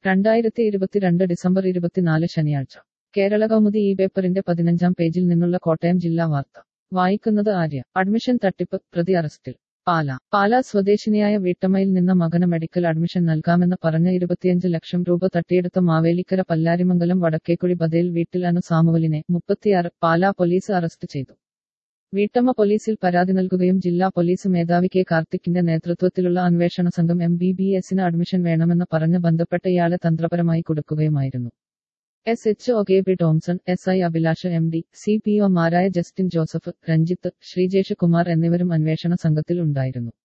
രണ്ടായിരത്തി ഇരുപത്തിരണ്ട് ഡിസംബർ ഇരുപത്തിനാല് ശനിയാഴ്ച കേരള കൗമുദി ഈ പേപ്പറിന്റെ പതിനഞ്ചാം പേജിൽ നിന്നുള്ള കോട്ടയം ജില്ലാ വാർത്ത വായിക്കുന്നത് ആര്യ അഡ്മിഷൻ തട്ടിപ്പ് പ്രതി അറസ്റ്റിൽ പാല പാല സ്വദേശിനിയായ വീട്ടമ്മയിൽ നിന്ന് മകന് മെഡിക്കൽ അഡ്മിഷൻ നൽകാമെന്ന് പറഞ്ഞ ഇരുപത്തിയഞ്ച് ലക്ഷം രൂപ തട്ടിയെടുത്ത മാവേലിക്കര പല്ലാരിമംഗലം വടക്കേക്കുഴി ബദയിൽ വീട്ടിൽ അനു സാമുവലിനെ മുപ്പത്തിയാറ് പാല പോലീസ് അറസ്റ്റ് ചെയ്തു വീട്ടമ്മ പോലീസിൽ പരാതി നൽകുകയും ജില്ലാ പോലീസ് മേധാവി കെ കാർത്തിക്കിന്റെ നേതൃത്വത്തിലുള്ള അന്വേഷണ സംഘം എം ബി ബി എസിന് അഡ്മിഷൻ വേണമെന്ന് പറഞ്ഞ് ബന്ധപ്പെട്ട ഇയാളെ തന്ത്രപരമായി കൊടുക്കുകയുമായിരുന്നു S H O K P Thomson S I Abhilash M D C P ഒമാരായ ജസ്റ്റിൻ ജോസഫ് രഞ്ജിത്ത് ശ്രീജേഷ് കുമാർ എന്നിവരും അന്വേഷണ സംഘത്തിൽ ഉണ്ടായിരുന്നു